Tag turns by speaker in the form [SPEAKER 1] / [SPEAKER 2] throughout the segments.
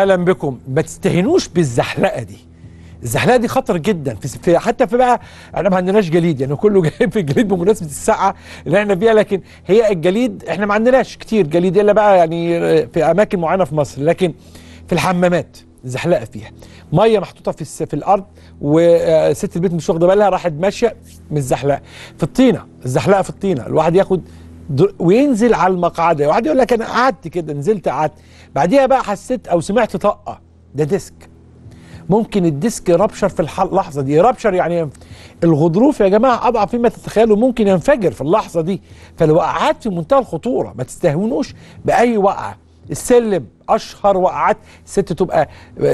[SPEAKER 1] اهلا بكم ما تستهينوش بالزحلقه دي الزحلقه دي خطر جدا في, في حتى في بقى احنا ما عندناش جليد يعني كله جاي في الجليد بمناسبه الساعه اللي احنا فيها لكن هي الجليد احنا ما عندناش كتير جليد الا بقى يعني في اماكن معينه في مصر لكن في الحمامات زحلقه فيها ميه محطوطه في الس- في الارض وست البيت مش واخده بالها راحت ماشيه متزحلقه في الطينه الزحلقه في الطينه الواحد ياخد در- وينزل على المقعده واحد يقول لك انا قعدت كده نزلت قعدت بعديها بقى حسيت او سمعت طقه ده ديسك ممكن الديسك يربشر في الح- اللحظه دي يربشر يعني ينف- الغضروف يا جماعه اضعف مما تتخيلوا ممكن ينفجر في اللحظه دي فالوقعات في منتهى الخطوره ما تستهونوش باي وقعه السلم اشهر وقعات الست تبقى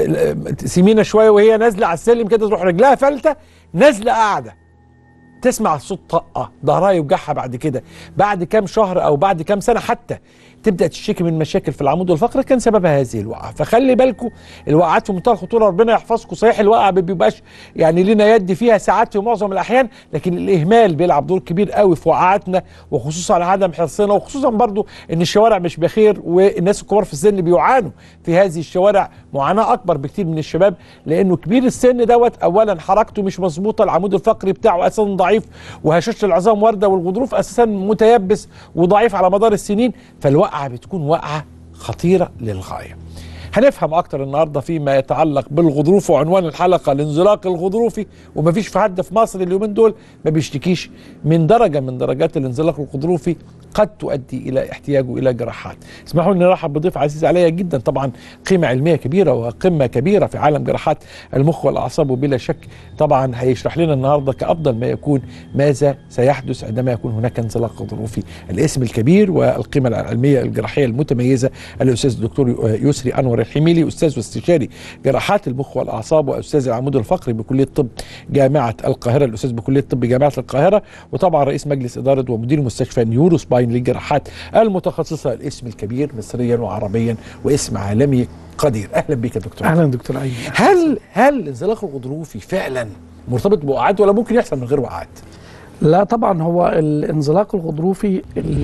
[SPEAKER 1] سمينه شويه وهي نازله على السلم كده تروح رجلها فلته نازله قاعده تسمع صوت طقه ظهرها يوجعها بعد كده بعد كام شهر او بعد كام سنه حتى تبدا تشتكي من مشاكل في العمود والفقري كان سببها هذه الوقعه فخلي بالكم الوقعات في منتهى الخطوره ربنا يحفظكم صحيح الوقعه ما بيبقاش يعني لنا يد فيها ساعات في معظم الاحيان لكن الاهمال بيلعب دور كبير قوي في وقعاتنا وخصوصا على عدم حرصنا وخصوصا برضو ان الشوارع مش بخير والناس الكبار في السن بيعانوا في هذه الشوارع معاناه اكبر بكتير من الشباب لانه كبير السن دوت اولا حركته مش مظبوطه العمود الفقري بتاعه اساسا ضعيف وهشاشه العظام وارده والغضروف اساسا متيبس وضعيف على مدار السنين فالوقعه بتكون وقعه خطيره للغايه. هنفهم اكتر النهارده فيما يتعلق بالغضروف وعنوان الحلقه الانزلاق الغضروفي ومفيش في حد في مصر اليومين دول ما بيشتكيش من درجه من درجات الانزلاق الغضروفي قد تؤدي الى احتياجه الى جراحات. اسمحوا لي ارحب بضيف عزيز عليا جدا طبعا قيمه علميه كبيره وقمه كبيره في عالم جراحات المخ والاعصاب وبلا شك طبعا هيشرح لنا النهارده كافضل ما يكون ماذا سيحدث عندما يكون هناك انزلاق غضروفي. الاسم الكبير والقيمه العلميه الجراحيه المتميزه الاستاذ الدكتور يسري انور الحميلي استاذ واستشاري جراحات المخ والاعصاب واستاذ العمود الفقري بكليه طب جامعه القاهره الاستاذ بكليه طب جامعه القاهره وطبعا رئيس مجلس اداره ومدير مستشفى نيورو سباين للجراحات المتخصصه الاسم الكبير مصريا وعربيا واسم عالمي قدير اهلا بك يا دكتور
[SPEAKER 2] اهلا دكتور ايمن
[SPEAKER 1] هل هل الانزلاق الغضروفي فعلا مرتبط بوقعات ولا ممكن يحصل من غير وقعات؟
[SPEAKER 2] لا طبعا هو الانزلاق الغضروفي ال-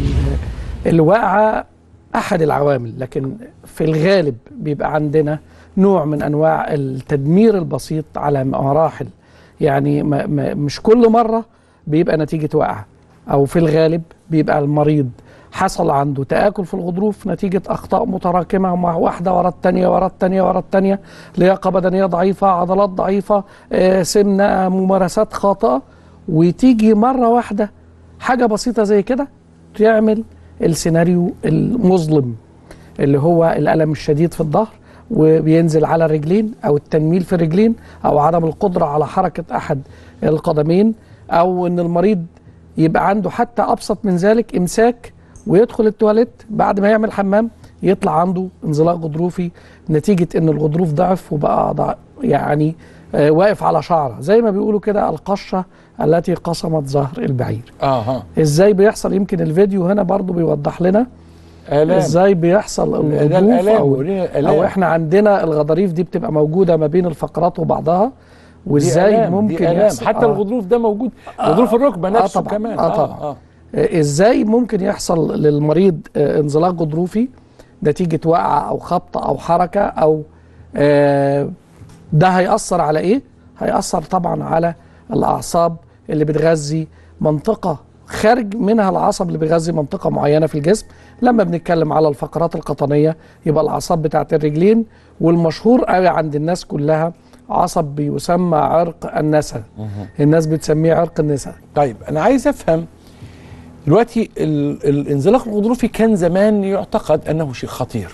[SPEAKER 2] الواقعه احد العوامل لكن في الغالب بيبقى عندنا نوع من انواع التدمير البسيط على مراحل يعني ما ما مش كل مره بيبقى نتيجه وقعه او في الغالب بيبقى المريض حصل عنده تآكل في الغضروف نتيجة أخطاء متراكمة مع واحدة ورا التانية ورا التانية ورا التانية لياقة بدنية ضعيفة عضلات ضعيفة آه، سمنة ممارسات خاطئة وتيجي مرة واحدة حاجة بسيطة زي كده تعمل السيناريو المظلم اللي هو الألم الشديد في الظهر وبينزل على الرجلين أو التنميل في الرجلين أو عدم القدرة على حركة أحد القدمين أو إن المريض يبقى عنده حتى أبسط من ذلك إمساك ويدخل التواليت بعد ما يعمل حمام يطلع عنده انزلاق غضروفي نتيجة إن الغضروف ضعف وبقى ضع يعني آه، واقف على شعره زي ما بيقولوا كده القشة التي قصمت ظهر البعير
[SPEAKER 1] اها
[SPEAKER 2] ازاي بيحصل يمكن الفيديو هنا برضو بيوضح لنا
[SPEAKER 1] الام
[SPEAKER 2] ازاي بيحصل
[SPEAKER 1] ده
[SPEAKER 2] الغضروف
[SPEAKER 1] الالام
[SPEAKER 2] او,
[SPEAKER 1] ورينا الالام
[SPEAKER 2] أو احنا عندنا الغضاريف دي بتبقى موجودة ما بين الفقرات وبعضها
[SPEAKER 1] دي
[SPEAKER 2] وازاي
[SPEAKER 1] آلام، دي
[SPEAKER 2] ممكن
[SPEAKER 1] آلام.
[SPEAKER 2] يحصل
[SPEAKER 1] حتى
[SPEAKER 2] آه.
[SPEAKER 1] الغضروف ده موجود غضروف الركبه
[SPEAKER 2] آه
[SPEAKER 1] نفسه
[SPEAKER 2] طبعاً.
[SPEAKER 1] كمان
[SPEAKER 2] آه طبعاً.
[SPEAKER 1] آه.
[SPEAKER 2] آه، ازاي ممكن يحصل للمريض آه، انزلاق غضروفي نتيجة وقعة أو خبطة أو حركة أو آه، ده هيأثر على إيه؟ هيأثر طبعا على الأعصاب اللي بتغذي منطقة خارج منها العصب اللي بيغذي منطقة معينة في الجسم لما بنتكلم على الفقرات القطنية يبقى الأعصاب بتاعت الرجلين والمشهور قوي عند الناس كلها عصب بيسمى عرق النسا الناس بتسميه عرق النسا
[SPEAKER 1] طيب انا عايز افهم دلوقتي ال- الانزلاق الغضروفي كان زمان يعتقد انه شيء خطير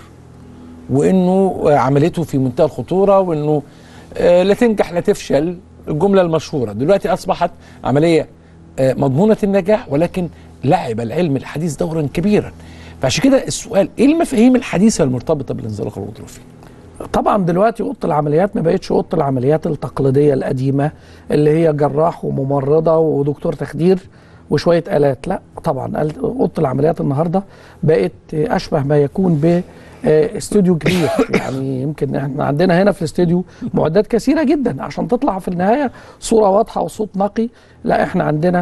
[SPEAKER 1] وانه عمليته في منتهى الخطوره وانه آه، لا تنجح لا تفشل الجمله المشهوره دلوقتي اصبحت عمليه آه، مضمونه النجاح ولكن لعب العلم الحديث دورا كبيرا فعشان كده السؤال ايه المفاهيم الحديثه المرتبطه بالانزلاق الغضروفي
[SPEAKER 2] طبعا دلوقتي اوضه العمليات ما بقتش اوضه العمليات التقليديه القديمه اللي هي جراح وممرضه ودكتور تخدير وشويه الات لا طبعا ال- اوضه العمليات النهارده بقت اشبه ما يكون ب آه، استوديو كبير يعني يمكن احنا عندنا هنا في الاستوديو معدات كثيره جدا عشان تطلع في النهايه صوره واضحه وصوت نقي لا احنا عندنا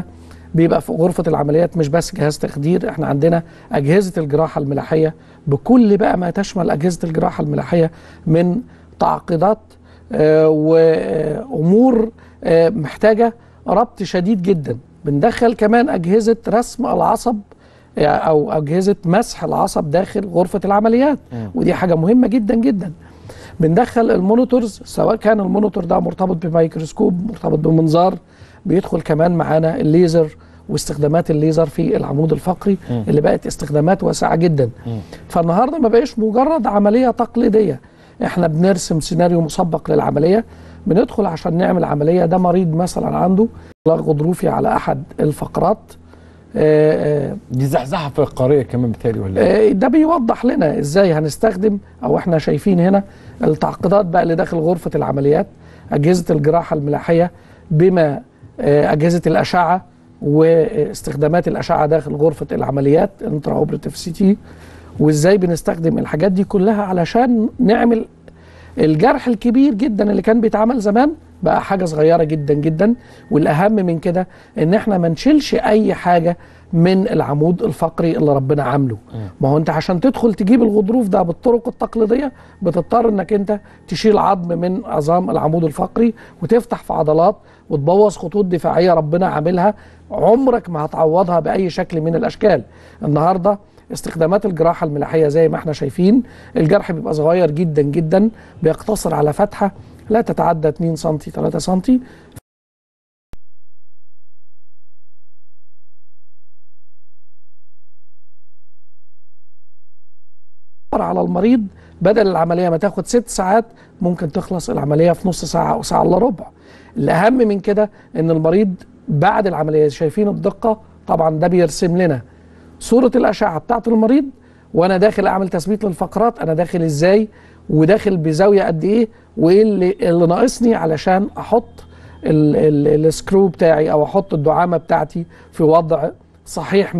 [SPEAKER 2] بيبقى في غرفه العمليات مش بس جهاز تخدير احنا عندنا اجهزه الجراحه الملاحيه بكل بقى ما تشمل اجهزه الجراحه الملاحيه من تعقيدات آه، وامور آه، محتاجه ربط شديد جدا بندخل كمان اجهزه رسم العصب آه، او اجهزه مسح العصب داخل غرفه العمليات ودي حاجه مهمه جدا جدا بندخل المونيتورز سواء كان المونيتور ده مرتبط بميكروسكوب مرتبط بمنظار بيدخل كمان معانا الليزر واستخدامات الليزر في العمود الفقري اللي بقت استخدامات واسعه جدا فالنهارده ما بقاش مجرد عمليه تقليديه احنا بنرسم سيناريو مسبق للعمليه بندخل عشان نعمل عمليه ده مريض مثلا عنده انزلاق غضروفي على احد الفقرات آه، آه،
[SPEAKER 1] دي زحزحه فقاريه كمان بالتالي ولا إيه؟
[SPEAKER 2] آه، ده بيوضح لنا ازاي هنستخدم او احنا شايفين هنا التعقيدات بقى اللي داخل غرفه العمليات اجهزه الجراحه الملاحيه بما آه، اجهزه الاشعه واستخدامات الاشعه داخل غرفه العمليات انترا اوبريتيف سي تي وازاي بنستخدم الحاجات دي كلها علشان نعمل الجرح الكبير جدا اللي كان بيتعمل زمان بقى حاجه صغيره جدا جدا والاهم من كده ان احنا ما نشيلش اي حاجه من العمود الفقري اللي ربنا عامله ما هو انت عشان تدخل تجيب الغضروف ده بالطرق التقليديه بتضطر انك انت تشيل عظم من عظام العمود الفقري وتفتح في عضلات وتبوظ خطوط دفاعيه ربنا عاملها عمرك ما هتعوضها باي شكل من الاشكال النهارده استخدامات الجراحه الملاحيه زي ما احنا شايفين الجرح بيبقى صغير جدا جدا بيقتصر على فتحه لا تتعدى 2 سم 3 سم على المريض بدل العمليه ما تاخد ست ساعات ممكن تخلص العمليه في نص ساعه او ساعه الا ربع الاهم من كده ان المريض بعد العمليه شايفين الدقه طبعا ده بيرسم لنا صوره الاشعه بتاعت المريض وانا داخل اعمل تثبيت للفقرات انا داخل ازاي وداخل بزاويه قد ايه وايه اللي, اللي ناقصني علشان احط ال- ال- السكرو بتاعي او احط الدعامه بتاعتي في وضع صحيح 100%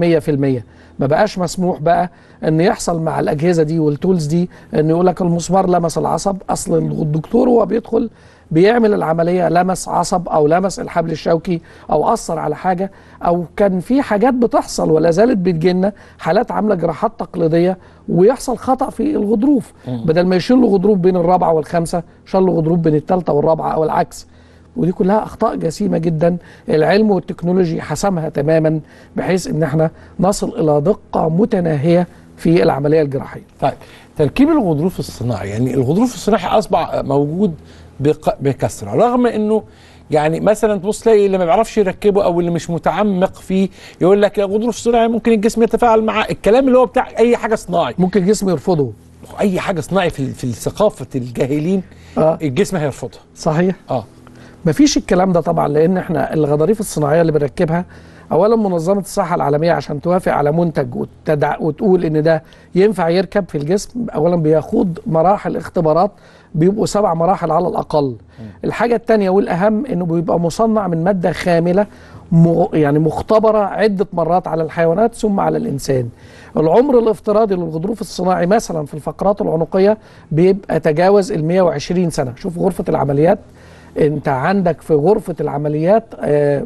[SPEAKER 2] ما بقاش مسموح بقى ان يحصل مع الاجهزه دي والتولز دي ان يقول لك المسمار لمس العصب اصل الدكتور وهو بيدخل بيعمل العمليه لمس عصب او لمس الحبل الشوكي او اثر على حاجه او كان في حاجات بتحصل ولا زالت بتجيلنا حالات عامله جراحات تقليديه ويحصل خطا في الغضروف بدل ما يشيل له غضروف بين الرابعه والخامسه شال له غضروف بين الثالثه والرابعه او العكس ودي كلها اخطاء جسيمه جدا العلم والتكنولوجي حسمها تماما بحيث ان احنا نصل الى دقه متناهيه في العمليه الجراحيه
[SPEAKER 1] طيب تركيب الغضروف الصناعي يعني الغضروف الصناعي اصبح موجود بق- بكثره رغم انه يعني مثلا تبص تلاقي اللي ما بيعرفش يركبه او اللي مش متعمق فيه يقول لك الغضروف الصناعي ممكن الجسم يتفاعل معاه الكلام اللي هو بتاع اي حاجه صناعي
[SPEAKER 2] ممكن الجسم يرفضه
[SPEAKER 1] اي حاجه صناعي في في ثقافه الجاهلين
[SPEAKER 2] اه
[SPEAKER 1] الجسم هيرفضها
[SPEAKER 2] صحيح
[SPEAKER 1] اه
[SPEAKER 2] مفيش الكلام ده طبعا لان احنا الغضاريف الصناعيه اللي بنركبها اولا منظمه الصحه العالميه عشان توافق على منتج وتدع وتقول ان ده ينفع يركب في الجسم اولا بيخوض مراحل اختبارات بيبقوا سبع مراحل على الاقل الحاجه الثانيه والاهم انه بيبقى مصنع من ماده خامله م- يعني مختبره عده مرات على الحيوانات ثم على الانسان العمر الافتراضي للغضروف الصناعي مثلا في الفقرات العنقيه بيبقى تجاوز ال 120 سنه شوف غرفه العمليات انت عندك في غرفه العمليات آه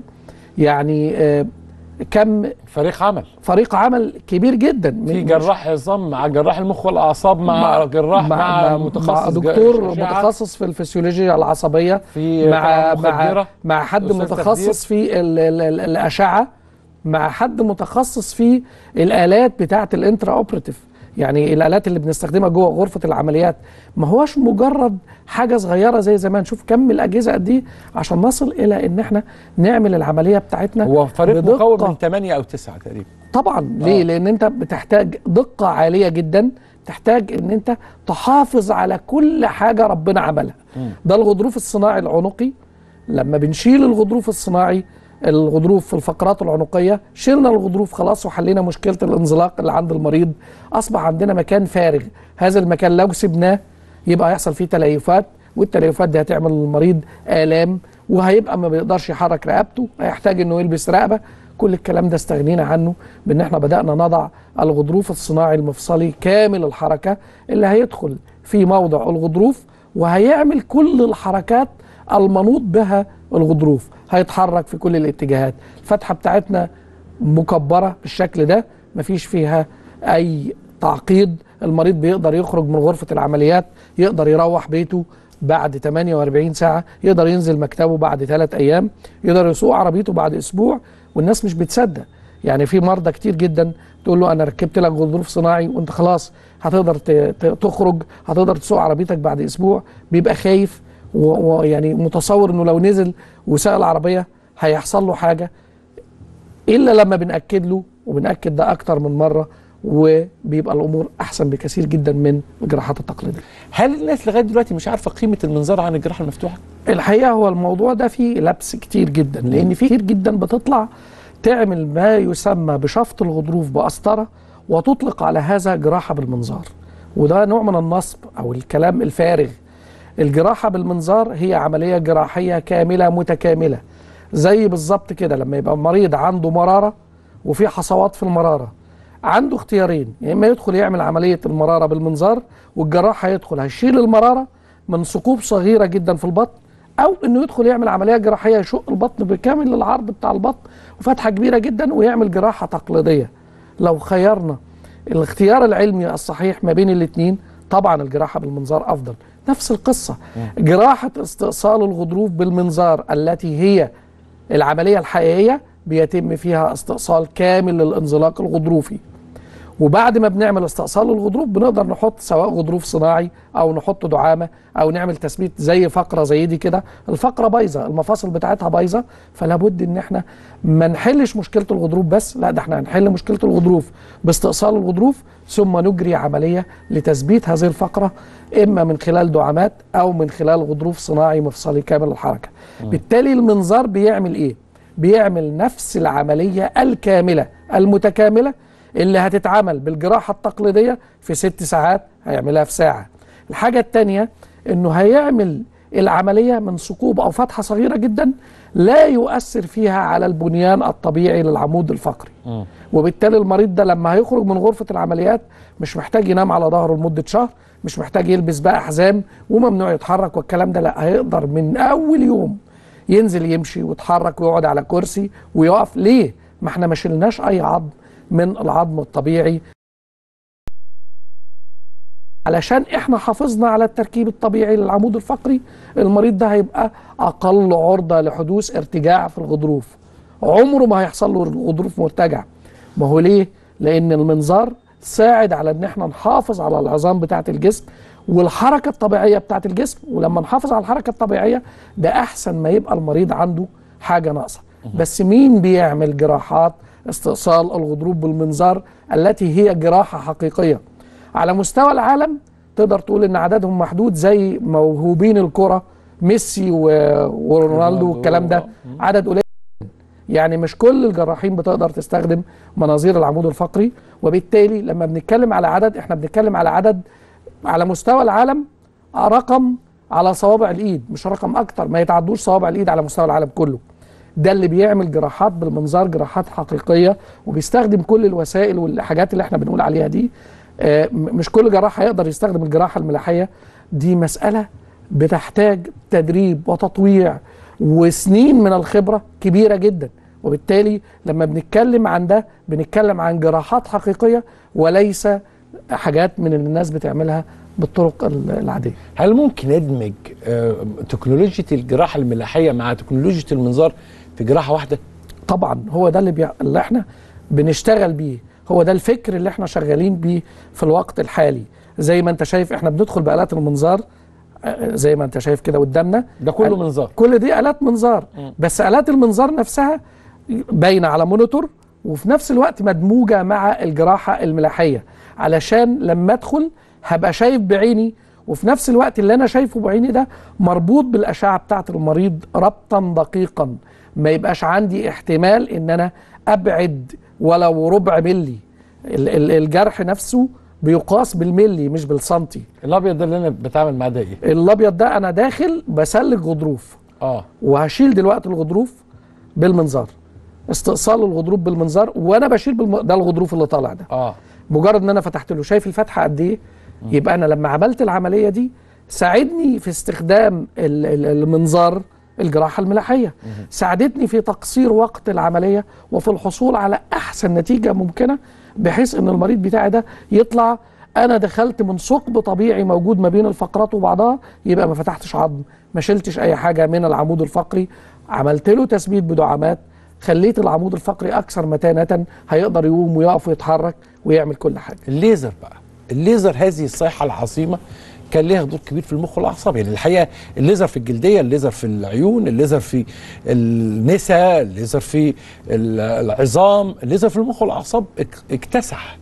[SPEAKER 2] يعني آه كم
[SPEAKER 1] فريق عمل
[SPEAKER 2] فريق عمل كبير جدا
[SPEAKER 1] في
[SPEAKER 2] مش-
[SPEAKER 1] جراح عظام مع جراح المخ والاعصاب مع, جراح مع, متخصص
[SPEAKER 2] مع
[SPEAKER 1] جا-
[SPEAKER 2] دكتور
[SPEAKER 1] أشعة،
[SPEAKER 2] متخصص في الفسيولوجيا العصبيه
[SPEAKER 1] في
[SPEAKER 2] مع
[SPEAKER 1] طبعاً
[SPEAKER 2] مع
[SPEAKER 1] مخدرة.
[SPEAKER 2] مع حد
[SPEAKER 1] أستاذ
[SPEAKER 2] متخصص في ال ال ال الاشعه مع حد متخصص في الالات بتاعه الانترا اوبراتيف يعني الالات اللي بنستخدمها جوه غرفه العمليات ما هوش مجرد حاجه صغيره زي زمان شوف كم الاجهزه قد ايه عشان نصل الى ان احنا نعمل العمليه بتاعتنا
[SPEAKER 1] هو فريق
[SPEAKER 2] بدقة.
[SPEAKER 1] مكون من 8 او 9 تقريبا
[SPEAKER 2] طبعا ليه
[SPEAKER 1] آه.
[SPEAKER 2] لان انت بتحتاج دقه عاليه جدا تحتاج ان انت تحافظ على كل حاجه ربنا عملها ده الغضروف الصناعي العنقي لما بنشيل الغضروف الصناعي الغضروف في الفقرات العنقيه شلنا الغضروف خلاص وحلينا مشكله الانزلاق اللي عند المريض اصبح عندنا مكان فارغ هذا المكان لو سبناه يبقى يحصل فيه تليفات والتليفات دي هتعمل للمريض الام وهيبقى ما بيقدرش يحرك رقبته هيحتاج انه يلبس رقبه كل الكلام ده استغنينا عنه بان احنا بدانا نضع الغضروف الصناعي المفصلي كامل الحركه اللي هيدخل في موضع الغضروف وهيعمل كل الحركات المنوط بها الغضروف هيتحرك في كل الاتجاهات الفتحه بتاعتنا مكبره بالشكل ده مفيش فيها اي تعقيد المريض بيقدر يخرج من غرفه العمليات يقدر يروح بيته بعد 48 ساعه يقدر ينزل مكتبه بعد ثلاث ايام يقدر يسوق عربيته بعد اسبوع والناس مش بتصدق يعني في مرضى كتير جدا تقول له انا ركبت لك غضروف صناعي وانت خلاص هتقدر ت- ت- تخرج هتقدر تسوق عربيتك بعد اسبوع بيبقى خايف و- ويعني متصور انه لو نزل وساق العربيه هيحصل له حاجه الا لما بناكد له وبناكد ده اكتر من مره وبيبقى الامور احسن بكثير جدا من الجراحات التقليديه
[SPEAKER 1] هل الناس لغايه دلوقتي مش عارفه قيمه المنظار عن الجراحه المفتوحه؟
[SPEAKER 2] الحقيقه هو الموضوع ده فيه لبس كتير جدا لان في كتير جدا بتطلع تعمل ما يسمى بشفط الغضروف بقسطره وتطلق على هذا جراحه بالمنظار وده نوع من النصب او الكلام الفارغ الجراحه بالمنظار هي عمليه جراحيه كامله متكامله زي بالظبط كده لما يبقى مريض عنده مراره وفي حصوات في المراره عنده اختيارين يا اما يدخل يعمل عمليه المراره بالمنظار والجراح هيدخل هيشيل المراره من ثقوب صغيره جدا في البطن او انه يدخل يعمل عمليه جراحيه يشق البطن بكامل العرض بتاع البطن وفتحه كبيره جدا ويعمل جراحه تقليديه لو خيرنا الاختيار العلمي الصحيح ما بين الاثنين طبعا الجراحه بالمنظار افضل نفس القصه جراحه استئصال الغضروف بالمنظار التي هي العمليه الحقيقيه بيتم فيها استئصال كامل للانزلاق الغضروفي وبعد ما بنعمل استئصال الغضروف بنقدر نحط سواء غضروف صناعي او نحط دعامه او نعمل تثبيت زي فقره زي دي كده الفقره بايظه المفاصل بتاعتها بايظه فلا بد ان احنا ما نحلش مشكله الغضروف بس لا ده احنا هنحل مشكله الغضروف باستئصال الغضروف ثم نجري عمليه لتثبيت هذه الفقره اما من خلال دعامات او من خلال غضروف صناعي مفصلي كامل الحركه بالتالي المنظار بيعمل ايه بيعمل نفس العمليه الكامله المتكامله اللي هتتعمل بالجراحة التقليدية في ست ساعات هيعملها في ساعة الحاجة التانية انه هيعمل العملية من ثقوب او فتحة صغيرة جدا لا يؤثر فيها على البنيان الطبيعي للعمود الفقري وبالتالي المريض ده لما هيخرج من غرفة العمليات مش محتاج ينام على ظهره لمدة شهر مش محتاج يلبس بقى حزام وممنوع يتحرك والكلام ده لا هيقدر من اول يوم ينزل يمشي ويتحرك ويقعد على كرسي ويقف ليه ما احنا ما شلناش اي عظم من العظم الطبيعي علشان احنا حافظنا على التركيب الطبيعي للعمود الفقري المريض ده هيبقى اقل عرضه لحدوث ارتجاع في الغضروف عمره ما هيحصل له غضروف مرتجع ما هو ليه لان المنظار ساعد على ان احنا نحافظ على العظام بتاعه الجسم والحركه الطبيعيه بتاعه الجسم ولما نحافظ على الحركه الطبيعيه ده احسن ما يبقى المريض عنده حاجه ناقصه بس مين بيعمل جراحات استئصال الغضروف بالمنظار التي هي جراحه حقيقيه على مستوى العالم تقدر تقول ان عددهم محدود زي موهوبين الكره ميسي و... ورونالدو والكلام ده عدد قليل يعني مش كل الجراحين بتقدر تستخدم مناظير العمود الفقري وبالتالي لما بنتكلم على عدد احنا بنتكلم على عدد على مستوى العالم رقم على صوابع الايد مش رقم اكتر ما يتعدوش صوابع الايد على مستوى العالم كله ده اللي بيعمل جراحات بالمنظار جراحات حقيقيه وبيستخدم كل الوسائل والحاجات اللي احنا بنقول عليها دي آه، م- مش كل جراح هيقدر يستخدم الجراحه الملاحيه دي مساله بتحتاج تدريب وتطويع وسنين من الخبره كبيره جدا وبالتالي لما بنتكلم عن ده بنتكلم عن جراحات حقيقيه وليس حاجات من اللي الناس بتعملها بالطرق ال- العاديه
[SPEAKER 1] هل ممكن ندمج آه، تكنولوجيا الجراحه الملاحيه مع تكنولوجيا المنظار في جراحه واحده؟
[SPEAKER 2] طبعا هو ده اللي, بي... اللي احنا بنشتغل بيه هو ده الفكر اللي احنا شغالين بيه في الوقت الحالي زي ما انت شايف احنا بندخل بآلات المنظار آه، زي ما انت شايف كده قدامنا
[SPEAKER 1] ده كله
[SPEAKER 2] ال-
[SPEAKER 1] منظار
[SPEAKER 2] كل دي آلات منظار بس آلات المنظار نفسها باينة على مونيتور وفي نفس الوقت مدموجة مع الجراحة الملاحية علشان لما ادخل هبقى شايف بعيني وفي نفس الوقت اللي انا شايفه بعيني ده مربوط بالاشعه بتاعه المريض ربطا دقيقا ما يبقاش عندي احتمال ان انا ابعد ولو ربع ملي ال- ال- الجرح نفسه بيقاس بالملي مش بالسنتي
[SPEAKER 1] الابيض ده اللي انا بتعامل معاه ده ايه؟
[SPEAKER 2] الابيض ده انا داخل بسلك غضروف
[SPEAKER 1] اه
[SPEAKER 2] وهشيل دلوقتي الغضروف بالمنظار استئصال الغضروف بالمنظار وانا بشيل بالم... ده الغضروف اللي طالع ده
[SPEAKER 1] اه
[SPEAKER 2] مجرد ان انا فتحت له شايف الفتحه قد ايه يبقى انا لما عملت العمليه دي ساعدني في استخدام ال- ال- المنظار الجراحه الملاحيه ساعدتني في تقصير وقت العمليه وفي الحصول على احسن نتيجه ممكنه بحيث ان المريض بتاعي ده يطلع انا دخلت من ثقب طبيعي موجود ما بين الفقرات وبعضها يبقى ما فتحتش عظم ما شلتش اي حاجه من العمود الفقري عملت له تثبيت بدعامات خليت العمود الفقري اكثر متانه هيقدر يقوم ويقف ويتحرك ويعمل كل حاجه
[SPEAKER 1] الليزر بقى الليزر هذه الصيحه العظيمه كان ليها دور كبير في المخ والاعصاب يعني الحقيقه الليزر في الجلديه الليزر في العيون الليزر في النساء الليزر في ال- العظام الليزر في المخ والاعصاب اك- اكتسح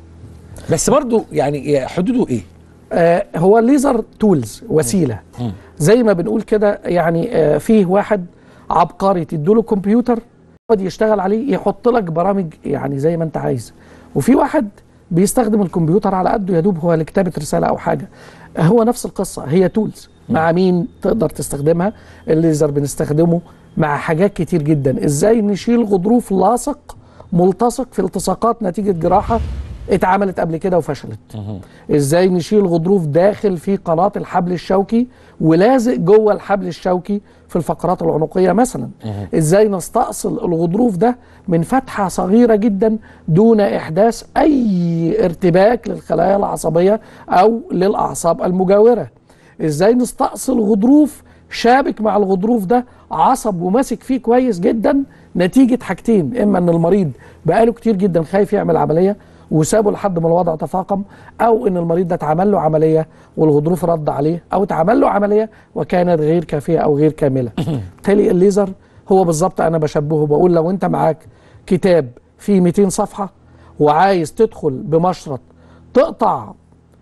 [SPEAKER 1] بس برضو يعني حدوده ايه
[SPEAKER 2] آه هو الليزر تولز وسيله
[SPEAKER 1] مم.
[SPEAKER 2] زي ما بنقول كده يعني آه فيه واحد عبقري تديله كمبيوتر يقعد يشتغل عليه يحط لك برامج يعني زي ما انت عايز وفي واحد بيستخدم الكمبيوتر على قده يدوب هو لكتابه رساله او حاجه هو نفس القصه هي تولز مع مين تقدر تستخدمها الليزر بنستخدمه مع حاجات كتير جدا ازاي نشيل غضروف لاصق ملتصق في التصاقات نتيجه جراحه اتعملت قبل كده وفشلت ازاي نشيل غضروف داخل في قناه الحبل الشوكي ولازق جوه الحبل الشوكي في الفقرات العنقيه مثلا ازاي نستأصل الغضروف ده من فتحه صغيره جدا دون احداث اي ارتباك للخلايا العصبيه او للاعصاب المجاوره ازاي نستأصل غضروف شابك مع الغضروف ده عصب وماسك فيه كويس جدا نتيجة حاجتين اما ان المريض بقاله كتير جدا خايف يعمل عملية وسابه لحد ما الوضع تفاقم او ان المريض ده اتعمل له عملية والغضروف رد عليه او اتعمل له عملية وكانت غير كافية او غير كاملة بالتالي الليزر هو بالظبط انا بشبهه بقول لو انت معاك كتاب فيه 200 صفحة وعايز تدخل بمشرط تقطع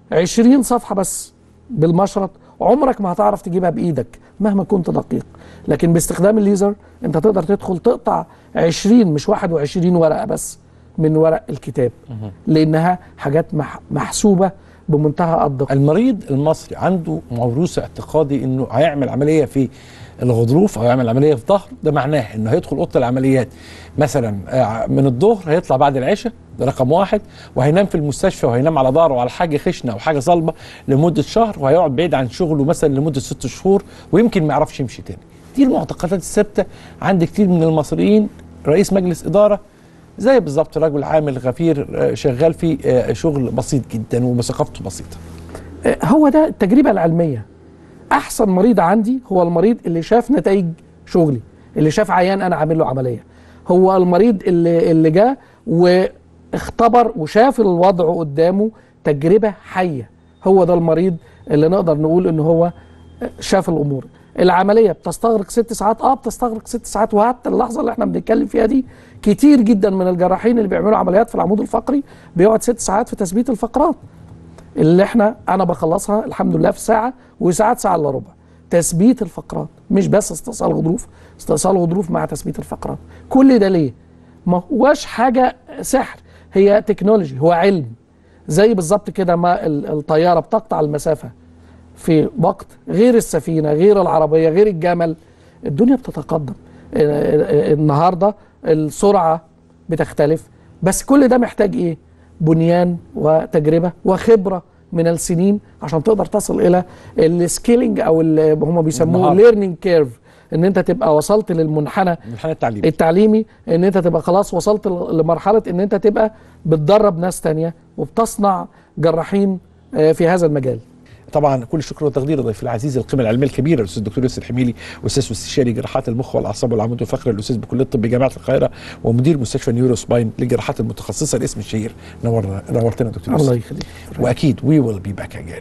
[SPEAKER 2] 20 صفحة بس بالمشرط عمرك ما هتعرف تجيبها بايدك مهما كنت دقيق لكن باستخدام الليزر انت تقدر تدخل تقطع 20 مش 21 ورقه بس من ورق الكتاب لانها حاجات مح محسوبه بمنتهى الدقه
[SPEAKER 1] المريض المصري عنده موروث اعتقادي انه هيعمل عمليه في الغضروف او يعمل عمليه في ظهر ده معناه انه هيدخل اوضه العمليات مثلا آه، من الظهر هيطلع بعد العشاء ده رقم واحد وهينام في المستشفى وهينام على ظهره على حاجه خشنه او حاجه صلبه لمده شهر وهيقعد بعيد عن شغله مثلا لمده ست شهور ويمكن ما يعرفش يمشي تاني دي المعتقدات الثابته عند كتير من المصريين رئيس مجلس اداره زي بالظبط رجل عامل غفير آه، شغال في آه، شغل بسيط جدا وثقافته بسيطه
[SPEAKER 2] آه، هو ده التجربه العلميه احسن مريض عندي هو المريض اللي شاف نتائج شغلي اللي شاف عيان انا عامل له عمليه هو المريض اللي اللي جه واختبر وشاف الوضع قدامه تجربه حيه هو ده المريض اللي نقدر نقول ان هو شاف الامور العمليه بتستغرق ست ساعات اه بتستغرق ست ساعات وحتى اللحظه اللي احنا بنتكلم فيها دي كتير جدا من الجراحين اللي بيعملوا عمليات في العمود الفقري بيقعد ست ساعات في تثبيت الفقرات اللي احنا انا بخلصها الحمد لله في ساعه وساعات ساعه الا ربع تثبيت الفقرات مش بس استئصال غضروف استئصال غضروف مع تثبيت الفقرات كل ده ليه ما هواش حاجه سحر هي تكنولوجي هو علم زي بالظبط كده ما ال- الطياره بتقطع المسافه في وقت غير السفينه غير العربيه غير الجمل الدنيا بتتقدم ال- ال- النهارده السرعه بتختلف بس كل ده محتاج ايه بنيان وتجربه وخبره من السنين عشان تقدر تصل الى السكيلينج او اللي هم بيسموه
[SPEAKER 1] المهارة.
[SPEAKER 2] ليرنينج كيرف ان انت تبقى وصلت للمنحنى
[SPEAKER 1] من التعليم
[SPEAKER 2] التعليمي ان انت تبقى خلاص وصلت ل- لمرحله ان انت تبقى بتدرب ناس تانية وبتصنع جراحين آه، في هذا المجال
[SPEAKER 1] طبعا كل الشكر والتقدير لضيف العزيز القيمه العلميه الكبيره الاستاذ الدكتور يوسف الحميلي استاذ واستشاري جراحات المخ والاعصاب والعمود الفقري الاستاذ بكليه الطب جامعه القاهره ومدير مستشفى نيورو سباين للجراحات المتخصصه الاسم الشهير نورنا نورتنا دكتور
[SPEAKER 2] الله
[SPEAKER 1] يوسف
[SPEAKER 2] يخليك
[SPEAKER 1] واكيد وي ويل بي باك اجين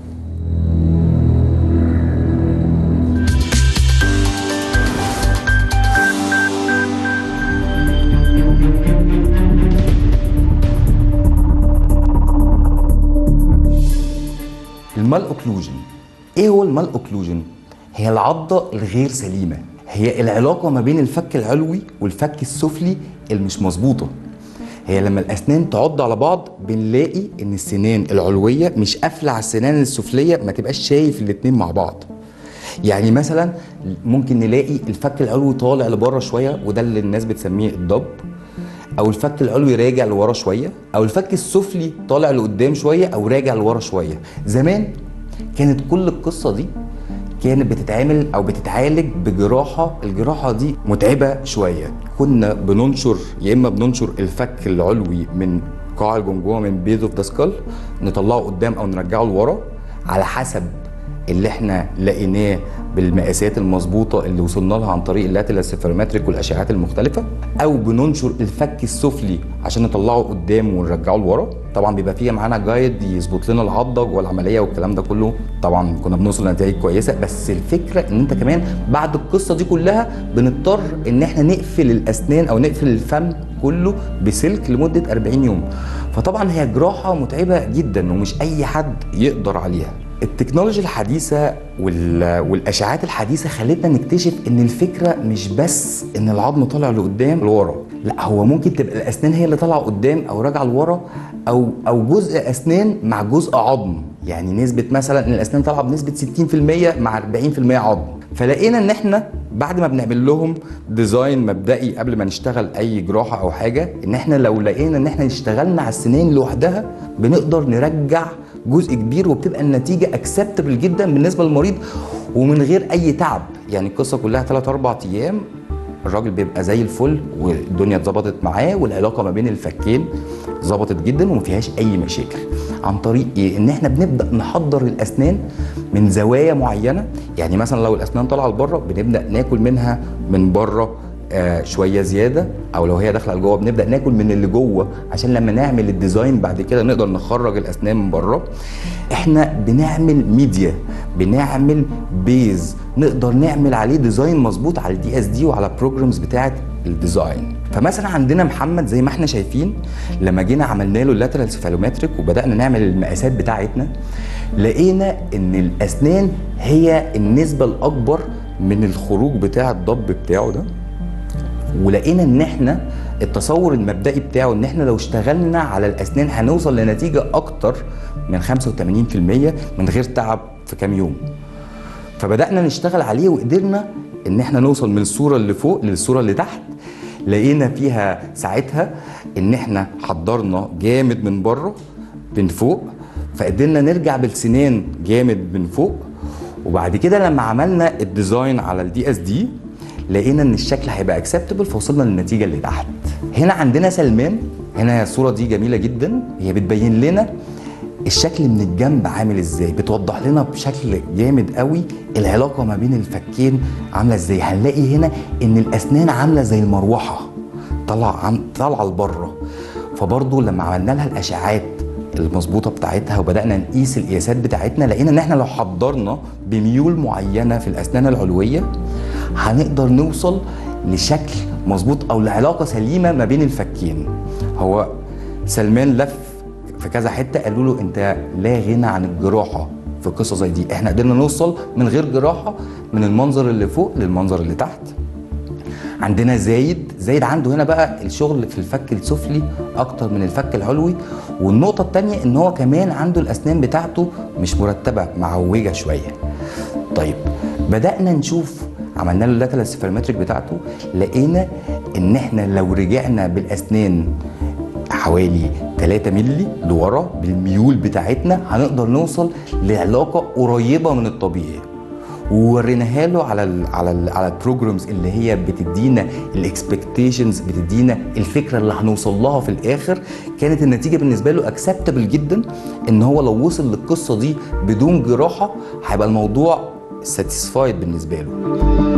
[SPEAKER 3] المال اوكلوجن ايه هو المال اوكلوجن هي العضه الغير سليمه هي العلاقه ما بين الفك العلوي والفك السفلي المش مظبوطه هي لما الاسنان تعض على بعض بنلاقي ان السنان العلويه مش قافله على السنان السفليه ما تبقاش شايف الاتنين مع بعض يعني مثلا ممكن نلاقي الفك العلوي طالع لبره شويه وده اللي الناس بتسميه الضب او الفك العلوي راجع لورا شويه او الفك السفلي طالع لقدام شويه او راجع لورا شويه زمان كانت كل القصه دي كانت بتتعمل او بتتعالج بجراحه الجراحه دي متعبه شويه كنا بننشر يا اما بننشر الفك العلوي من قاع الجمجمه من بيز اوف ذا سكال نطلعه قدام او نرجعه لورا على حسب اللي احنا لقيناه بالمقاسات المظبوطه اللي وصلنا لها عن طريق اللاترال سيفرمتريك والاشعاعات المختلفه او بننشر الفك السفلي عشان نطلعه قدام ونرجعه لورا طبعا بيبقى فيها معانا جايد يظبط لنا العضه جوه العمليه والكلام ده كله طبعا كنا بنوصل لنتائج كويسه بس الفكره ان انت كمان بعد القصه دي كلها بنضطر ان احنا نقفل الاسنان او نقفل الفم كله بسلك لمده 40 يوم فطبعا هي جراحه متعبه جدا ومش اي حد يقدر عليها التكنولوجيا الحديثة وال... والأشعات الحديثة خلتنا نكتشف إن الفكرة مش بس إن العظم طالع لقدام لورا، لا هو ممكن تبقى الأسنان هي اللي طالعة قدام أو راجعة لورا أو أو جزء أسنان مع جزء عظم، يعني نسبة مثلا إن الأسنان طالعة بنسبة 60% مع 40% عظم، فلقينا إن إحنا بعد ما بنعمل لهم ديزاين مبدئي قبل ما نشتغل أي جراحة أو حاجة، إن إحنا لو لقينا إن إحنا اشتغلنا على السنين لوحدها بنقدر نرجع جزء كبير وبتبقى النتيجه اكسبتبل جدا بالنسبه للمريض ومن غير اي تعب يعني القصه كلها 3 4 ايام الراجل بيبقى زي الفل والدنيا اتظبطت معاه والعلاقه ما بين الفكين ظبطت جدا وما فيهاش اي مشاكل عن طريق ايه ان احنا بنبدا نحضر الاسنان من زوايا معينه يعني مثلا لو الاسنان طالعه لبره بنبدا ناكل منها من بره آه شويه زياده او لو هي داخله لجوه بنبدا ناكل من اللي جوه عشان لما نعمل الديزاين بعد كده نقدر نخرج الاسنان من بره احنا بنعمل ميديا بنعمل بيز نقدر نعمل عليه ديزاين مظبوط على الدي اس دي وعلى بروجرامز بتاعه الديزاين فمثلا عندنا محمد زي ما احنا شايفين لما جينا عملنا له اللاترال سيفالومتريك وبدانا نعمل المقاسات بتاعتنا لقينا ان الاسنان هي النسبه الاكبر من الخروج بتاع الضب بتاعه ده ولقينا ان احنا التصور المبدئي بتاعه ان احنا لو اشتغلنا على الاسنان هنوصل لنتيجه اكتر من 85% من غير تعب في كام يوم فبدانا نشتغل عليه وقدرنا ان احنا نوصل من الصوره اللي فوق للصوره اللي تحت لقينا فيها ساعتها ان احنا حضرنا جامد من بره من فوق فقدرنا نرجع بالسنان جامد من فوق وبعد كده لما عملنا الديزاين على الدي اس دي لقينا ان الشكل هيبقى اكسبتبل فوصلنا للنتيجه اللي تحت هنا عندنا سلمان هنا الصوره دي جميله جدا هي بتبين لنا الشكل من الجنب عامل ازاي بتوضح لنا بشكل جامد قوي العلاقه ما بين الفكين عامله ازاي هنلاقي هنا ان الاسنان عامله زي المروحه طالعه عم طالعه لبره فبرضه لما عملنا لها الاشعاعات المظبوطه بتاعتها وبدانا نقيس القياسات بتاعتنا لقينا ان احنا لو حضرنا بميول معينه في الاسنان العلويه هنقدر نوصل لشكل مظبوط او لعلاقه سليمه ما بين الفكين هو سلمان لف في كذا حته قالوا له انت لا غنى عن الجراحه في قصه زي دي احنا قدرنا نوصل من غير جراحه من المنظر اللي فوق للمنظر اللي تحت عندنا زايد زايد عنده هنا بقى الشغل في الفك السفلي اكتر من الفك العلوي والنقطه الثانيه ان هو كمان عنده الاسنان بتاعته مش مرتبه معوجه شويه طيب بدانا نشوف عملنا له اللاترال سيفرمتريك بتاعته لقينا ان احنا لو رجعنا بالاسنان حوالي 3 مللي لورا بالميول بتاعتنا هنقدر نوصل لعلاقه قريبه من الطبيعي ووريناها له على ال على ال على البروجرامز اللي هي بتدينا الاكسبكتيشنز بتدينا الفكره اللي هنوصل لها في الاخر كانت النتيجه بالنسبه له اكسبتبل جدا ان هو لو وصل للقصه دي بدون جراحه هيبقى الموضوع ساتيسفايد بالنسبه له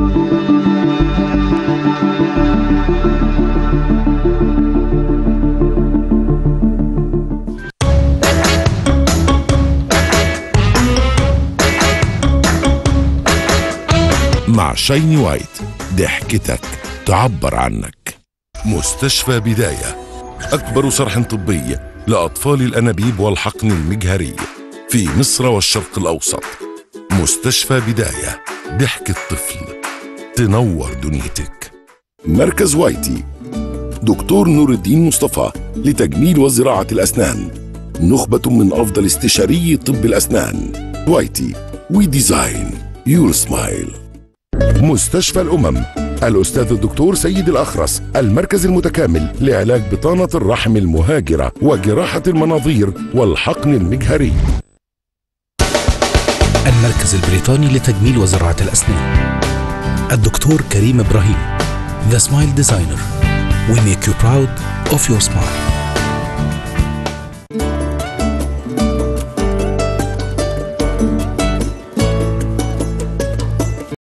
[SPEAKER 4] مع شايني وايت ضحكتك تعبر عنك مستشفى بداية أكبر صرح طبي لأطفال الأنابيب والحقن المجهري في مصر والشرق الأوسط مستشفى بداية ضحكة طفل تنور دنيتك مركز وايتي دكتور نور الدين مصطفى لتجميل وزراعة الأسنان نخبة من أفضل استشاري طب الأسنان وايتي وي ديزاين يور سمايل مستشفى الأمم الأستاذ الدكتور سيد الأخرس المركز المتكامل لعلاج بطانة الرحم المهاجرة وجراحة المناظير والحقن المجهري
[SPEAKER 5] المركز البريطاني لتجميل وزراعة الأسنان الدكتور كريم إبراهيم The Smile Designer We make you proud of your smile